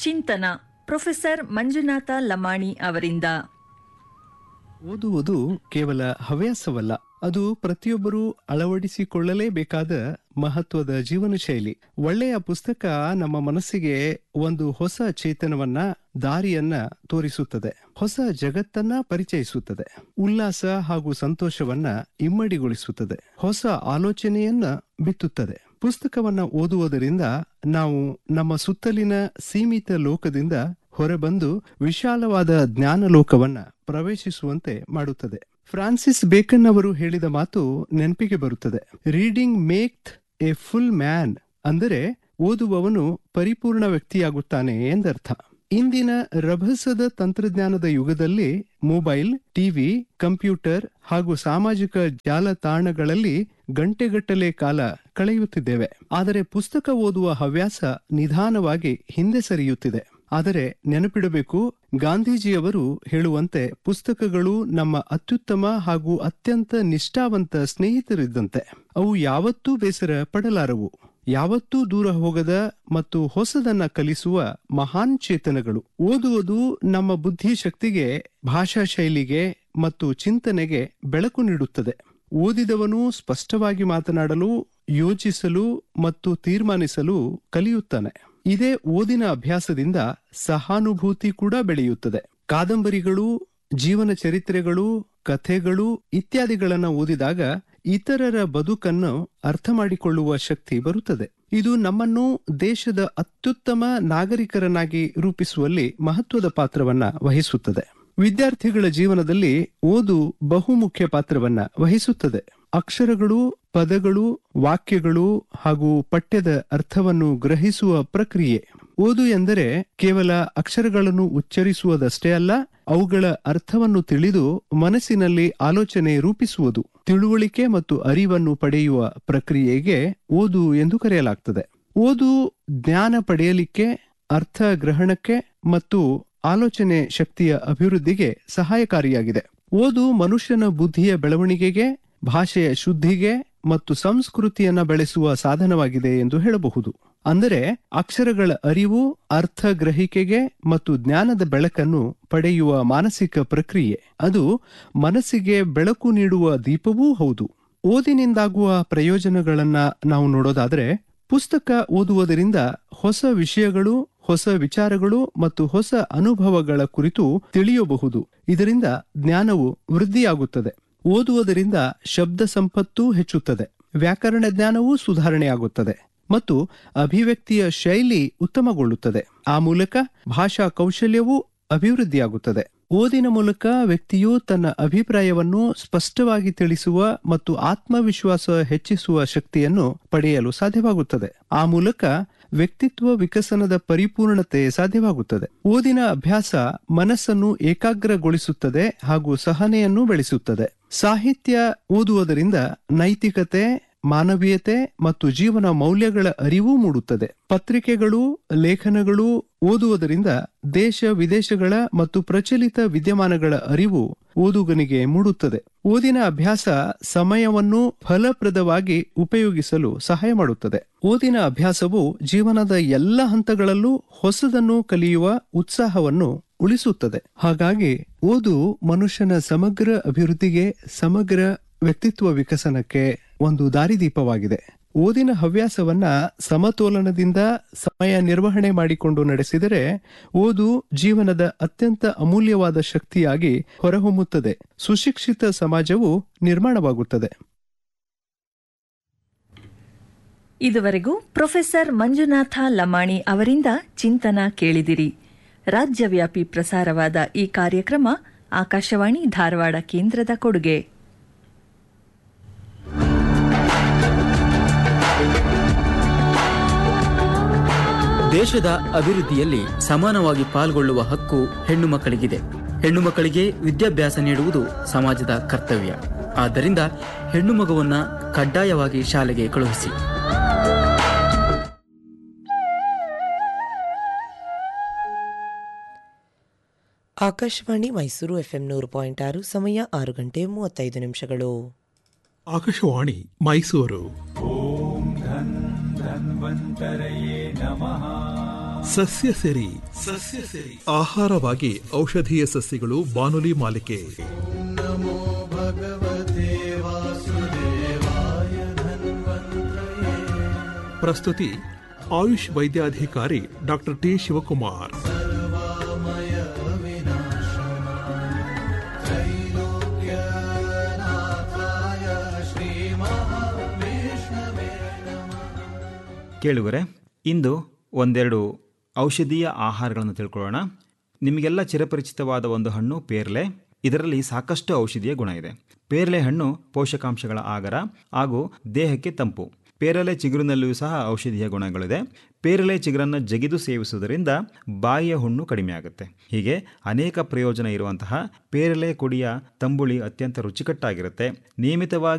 ಚಿಂತನ ಪ್ರೊಫೆಸರ್ ಮಂಜುನಾಥ ಲಮಾಣಿ ಅವರಿಂದ ಓದುವುದು ಕೇವಲ ಹವ್ಯಾಸವಲ್ಲ ಅದು ಪ್ರತಿಯೊಬ್ಬರೂ ಅಳವಡಿಸಿಕೊಳ್ಳಲೇಬೇಕಾದ ಮಹತ್ವದ ಜೀವನ ಶೈಲಿ ಒಳ್ಳೆಯ ಪುಸ್ತಕ ನಮ್ಮ ಮನಸ್ಸಿಗೆ ಒಂದು ಹೊಸ ಚೇತನವನ್ನ ದಾರಿಯನ್ನ ತೋರಿಸುತ್ತದೆ ಹೊಸ ಜಗತ್ತನ್ನ ಪರಿಚಯಿಸುತ್ತದೆ ಉಲ್ಲಾಸ ಹಾಗೂ ಸಂತೋಷವನ್ನ ಇಮ್ಮಡಿಗೊಳಿಸುತ್ತದೆ ಹೊಸ ಆಲೋಚನೆಯನ್ನ ಬಿತ್ತುತ್ತದೆ ಪುಸ್ತಕವನ್ನ ಓದುವುದರಿಂದ ನಾವು ನಮ್ಮ ಸುತ್ತಲಿನ ಸೀಮಿತ ಲೋಕದಿಂದ ಹೊರಬಂದು ವಿಶಾಲವಾದ ಜ್ಞಾನ ಲೋಕವನ್ನ ಪ್ರವೇಶಿಸುವಂತೆ ಮಾಡುತ್ತದೆ ಫ್ರಾನ್ಸಿಸ್ ಬೇಕನ್ ಅವರು ಹೇಳಿದ ಮಾತು ನೆನಪಿಗೆ ಬರುತ್ತದೆ reading make a full man ಅಂದರೆ ಓದುವವನು ಪರಿಪೂರ್ಣ ವ್ಯಕ್ತಿಯಾಗುತ್ತಾನೆ ಎಂದರ್ಥ ಇಂದಿನ ರಭಸದ ತಂತ್ರಜ್ಞಾನದ ಯುಗದಲ್ಲಿ ಮೊಬೈಲ್ ಟಿವಿ ಕಂಪ್ಯೂಟರ್ ಹಾಗೂ ಸಾಮಾಜಿಕ ಜಾಲತಾಣಗಳಲ್ಲಿ ಗಂಟೆಗಟ್ಟಲೆ ಕಾಲ ಕಳೆಯುತ್ತಿದ್ದೇವೆ ಆದರೆ ಪುಸ್ತಕ ಓದುವ ಹವ್ಯಾಸ ನಿಧಾನವಾಗಿ ಹಿಂದೆ ಸರಿಯುತ್ತಿದೆ ಆದರೆ ನೆನಪಿಡಬೇಕು ಗಾಂಧೀಜಿಯವರು ಹೇಳುವಂತೆ ಪುಸ್ತಕಗಳು ನಮ್ಮ ಅತ್ಯುತ್ತಮ ಹಾಗೂ ಅತ್ಯಂತ ನಿಷ್ಠಾವಂತ ಸ್ನೇಹಿತರಿದ್ದಂತೆ ಅವು ಯಾವತ್ತೂ ಬೇಸರ ಪಡಲಾರವು ಯಾವತ್ತೂ ದೂರ ಹೋಗದ ಮತ್ತು ಹೊಸದನ್ನ ಕಲಿಸುವ ಮಹಾನ್ ಚೇತನಗಳು ಓದುವುದು ನಮ್ಮ ಬುದ್ಧಿಶಕ್ತಿಗೆ ಭಾಷಾ ಶೈಲಿಗೆ ಮತ್ತು ಚಿಂತನೆಗೆ ಬೆಳಕು ನೀಡುತ್ತದೆ ಓದಿದವನು ಸ್ಪಷ್ಟವಾಗಿ ಮಾತನಾಡಲು ಯೋಚಿಸಲು ಮತ್ತು ತೀರ್ಮಾನಿಸಲು ಕಲಿಯುತ್ತಾನೆ ಇದೇ ಓದಿನ ಅಭ್ಯಾಸದಿಂದ ಸಹಾನುಭೂತಿ ಕೂಡ ಬೆಳೆಯುತ್ತದೆ ಕಾದಂಬರಿಗಳು ಜೀವನ ಚರಿತ್ರೆಗಳು ಕಥೆಗಳು ಇತ್ಯಾದಿಗಳನ್ನ ಓದಿದಾಗ ಇತರರ ಬದುಕನ್ನು ಅರ್ಥ ಮಾಡಿಕೊಳ್ಳುವ ಶಕ್ತಿ ಬರುತ್ತದೆ ಇದು ನಮ್ಮನ್ನು ದೇಶದ ಅತ್ಯುತ್ತಮ ನಾಗರಿಕರನ್ನಾಗಿ ರೂಪಿಸುವಲ್ಲಿ ಮಹತ್ವದ ಪಾತ್ರವನ್ನ ವಹಿಸುತ್ತದೆ ವಿದ್ಯಾರ್ಥಿಗಳ ಜೀವನದಲ್ಲಿ ಓದು ಬಹುಮುಖ್ಯ ಪಾತ್ರವನ್ನ ವಹಿಸುತ್ತದೆ ಅಕ್ಷರಗಳು ಪದಗಳು ವಾಕ್ಯಗಳು ಹಾಗೂ ಪಠ್ಯದ ಅರ್ಥವನ್ನು ಗ್ರಹಿಸುವ ಪ್ರಕ್ರಿಯೆ ಓದು ಎಂದರೆ ಕೇವಲ ಅಕ್ಷರಗಳನ್ನು ಉಚ್ಚರಿಸುವುದಷ್ಟೇ ಅಲ್ಲ ಅವುಗಳ ಅರ್ಥವನ್ನು ತಿಳಿದು ಮನಸ್ಸಿನಲ್ಲಿ ಆಲೋಚನೆ ರೂಪಿಸುವುದು ತಿಳುವಳಿಕೆ ಮತ್ತು ಅರಿವನ್ನು ಪಡೆಯುವ ಪ್ರಕ್ರಿಯೆಗೆ ಓದು ಎಂದು ಕರೆಯಲಾಗ್ತದೆ ಓದು ಜ್ಞಾನ ಪಡೆಯಲಿಕ್ಕೆ ಅರ್ಥ ಗ್ರಹಣಕ್ಕೆ ಮತ್ತು ಆಲೋಚನೆ ಶಕ್ತಿಯ ಅಭಿವೃದ್ಧಿಗೆ ಸಹಾಯಕಾರಿಯಾಗಿದೆ ಓದು ಮನುಷ್ಯನ ಬುದ್ಧಿಯ ಬೆಳವಣಿಗೆಗೆ ಭಾಷೆಯ ಶುದ್ಧಿಗೆ ಮತ್ತು ಸಂಸ್ಕೃತಿಯನ್ನ ಬೆಳೆಸುವ ಸಾಧನವಾಗಿದೆ ಎಂದು ಹೇಳಬಹುದು ಅಂದರೆ ಅಕ್ಷರಗಳ ಅರಿವು ಅರ್ಥ ಗ್ರಹಿಕೆಗೆ ಮತ್ತು ಜ್ಞಾನದ ಬೆಳಕನ್ನು ಪಡೆಯುವ ಮಾನಸಿಕ ಪ್ರಕ್ರಿಯೆ ಅದು ಮನಸ್ಸಿಗೆ ಬೆಳಕು ನೀಡುವ ದೀಪವೂ ಹೌದು ಓದಿನಿಂದಾಗುವ ಪ್ರಯೋಜನಗಳನ್ನ ನಾವು ನೋಡೋದಾದ್ರೆ ಪುಸ್ತಕ ಓದುವುದರಿಂದ ಹೊಸ ವಿಷಯಗಳು ಹೊಸ ವಿಚಾರಗಳು ಮತ್ತು ಹೊಸ ಅನುಭವಗಳ ಕುರಿತು ತಿಳಿಯಬಹುದು ಇದರಿಂದ ಜ್ಞಾನವು ವೃದ್ಧಿಯಾಗುತ್ತದೆ ಓದುವುದರಿಂದ ಶಬ್ದ ಸಂಪತ್ತು ಹೆಚ್ಚುತ್ತದೆ ವ್ಯಾಕರಣ ಜ್ಞಾನವೂ ಸುಧಾರಣೆಯಾಗುತ್ತದೆ ಮತ್ತು ಅಭಿವ್ಯಕ್ತಿಯ ಶೈಲಿ ಉತ್ತಮಗೊಳ್ಳುತ್ತದೆ ಆ ಮೂಲಕ ಭಾಷಾ ಕೌಶಲ್ಯವೂ ಅಭಿವೃದ್ಧಿಯಾಗುತ್ತದೆ ಓದಿನ ಮೂಲಕ ವ್ಯಕ್ತಿಯು ತನ್ನ ಅಭಿಪ್ರಾಯವನ್ನು ಸ್ಪಷ್ಟವಾಗಿ ತಿಳಿಸುವ ಮತ್ತು ಆತ್ಮವಿಶ್ವಾಸ ಹೆಚ್ಚಿಸುವ ಶಕ್ತಿಯನ್ನು ಪಡೆಯಲು ಸಾಧ್ಯವಾಗುತ್ತದೆ ಆ ಮೂಲಕ ವ್ಯಕ್ತಿತ್ವ ವಿಕಸನದ ಪರಿಪೂರ್ಣತೆ ಸಾಧ್ಯವಾಗುತ್ತದೆ ಓದಿನ ಅಭ್ಯಾಸ ಮನಸ್ಸನ್ನು ಏಕಾಗ್ರಗೊಳಿಸುತ್ತದೆ ಹಾಗೂ ಸಹನೆಯನ್ನು ಬೆಳೆಸುತ್ತದೆ ಸಾಹಿತ್ಯ ಓದುವುದರಿಂದ ನೈತಿಕತೆ ಮಾನವೀಯತೆ ಮತ್ತು ಜೀವನ ಮೌಲ್ಯಗಳ ಅರಿವು ಮೂಡುತ್ತದೆ ಪತ್ರಿಕೆಗಳು ಲೇಖನಗಳು ಓದುವುದರಿಂದ ದೇಶ ವಿದೇಶಗಳ ಮತ್ತು ಪ್ರಚಲಿತ ವಿದ್ಯಮಾನಗಳ ಅರಿವು ಓದುಗನಿಗೆ ಮೂಡುತ್ತದೆ ಓದಿನ ಅಭ್ಯಾಸ ಸಮಯವನ್ನು ಫಲಪ್ರದವಾಗಿ ಉಪಯೋಗಿಸಲು ಸಹಾಯ ಮಾಡುತ್ತದೆ ಓದಿನ ಅಭ್ಯಾಸವು ಜೀವನದ ಎಲ್ಲ ಹಂತಗಳಲ್ಲೂ ಹೊಸದನ್ನು ಕಲಿಯುವ ಉತ್ಸಾಹವನ್ನು ಉಳಿಸುತ್ತದೆ ಹಾಗಾಗಿ ಓದು ಮನುಷ್ಯನ ಸಮಗ್ರ ಅಭಿವೃದ್ಧಿಗೆ ಸಮಗ್ರ ವ್ಯಕ್ತಿತ್ವ ವಿಕಸನಕ್ಕೆ ಒಂದು ದಾರಿದೀಪವಾಗಿದೆ ಓದಿನ ಹವ್ಯಾಸವನ್ನ ಸಮತೋಲನದಿಂದ ಸಮಯ ನಿರ್ವಹಣೆ ಮಾಡಿಕೊಂಡು ನಡೆಸಿದರೆ ಓದು ಜೀವನದ ಅತ್ಯಂತ ಅಮೂಲ್ಯವಾದ ಶಕ್ತಿಯಾಗಿ ಹೊರಹೊಮ್ಮುತ್ತದೆ ಸುಶಿಕ್ಷಿತ ಸಮಾಜವು ನಿರ್ಮಾಣವಾಗುತ್ತದೆ ಇದುವರೆಗೂ ಪ್ರೊಫೆಸರ್ ಮಂಜುನಾಥ ಲಮಾಣಿ ಅವರಿಂದ ಚಿಂತನ ಕೇಳಿದಿರಿ ರಾಜ್ಯವ್ಯಾಪಿ ಪ್ರಸಾರವಾದ ಈ ಕಾರ್ಯಕ್ರಮ ಆಕಾಶವಾಣಿ ಧಾರವಾಡ ಕೇಂದ್ರದ ಕೊಡುಗೆ ದೇಶದ ಅಭಿವೃದ್ಧಿಯಲ್ಲಿ ಸಮಾನವಾಗಿ ಪಾಲ್ಗೊಳ್ಳುವ ಹಕ್ಕು ಹೆಣ್ಣು ಮಕ್ಕಳಿಗಿದೆ ಹೆಣ್ಣು ಮಕ್ಕಳಿಗೆ ವಿದ್ಯಾಭ್ಯಾಸ ನೀಡುವುದು ಸಮಾಜದ ಕರ್ತವ್ಯ ಆದ್ದರಿಂದ ಹೆಣ್ಣು ಮಗುವನ್ನ ಕಡ್ಡಾಯವಾಗಿ ಶಾಲೆಗೆ ಕಳುಹಿಸಿ ಆಕಾಶವಾಣಿ ಮೈಸೂರು ಎಫ್ಎಂ ನೂರು ಪಾಯಿಂಟ್ ಆರು ಸಮಯ ಆರು ಗಂಟೆ ಮೂವತ್ತೈದು ನಿಮಿಷಗಳು ಆಕಾಶವಾಣಿ ಮೈಸೂರು ಸಸ್ಯ ಸೆರಿ ಸಸ್ಯ ಸೆರಿ ಆಹಾರವಾಗಿ ಔಷಧೀಯ ಸಸ್ಯಗಳು ಬಾನುಲಿ ಮಾಲಿಕೆ ಪ್ರಸ್ತುತಿ ಆಯುಷ್ ವೈದ್ಯಾಧಿಕಾರಿ ಡಾಕ್ಟರ್ ಟಿ ಶಿವಕುಮಾರ್ ಕೇಳುಗರೆ ಇಂದು ಒಂದೆರಡು ಔಷಧೀಯ ಆಹಾರಗಳನ್ನು ತಿಳ್ಕೊಳ್ಳೋಣ ನಿಮಗೆಲ್ಲ ಚಿರಪರಿಚಿತವಾದ ಒಂದು ಹಣ್ಣು ಪೇರ್ಲೆ ಇದರಲ್ಲಿ ಸಾಕಷ್ಟು ಔಷಧೀಯ ಗುಣ ಇದೆ ಪೇರಲೆ ಹಣ್ಣು ಪೋಷಕಾಂಶಗಳ ಆಗರ ಹಾಗೂ ದೇಹಕ್ಕೆ ತಂಪು ಪೇರಲೆ ಚಿಗುರಿನಲ್ಲಿಯೂ ಸಹ ಔಷಧೀಯ ಗುಣಗಳಿದೆ ಪೇರಲೆ ಚಿಗುರನ್ನು ಜಗಿದು ಸೇವಿಸುವುದರಿಂದ ಬಾಯಿಯ ಹುಣ್ಣು ಕಡಿಮೆ ಆಗುತ್ತೆ ಹೀಗೆ ಅನೇಕ ಪ್ರಯೋಜನ ಇರುವಂತಹ ಪೇರಲೆ ಕೊಡಿಯ ತಂಬುಳಿ ಅತ್ಯಂತ ರುಚಿಕಟ್ಟಾಗಿರುತ್ತೆ ನಿಯಮಿತವಾಗಿ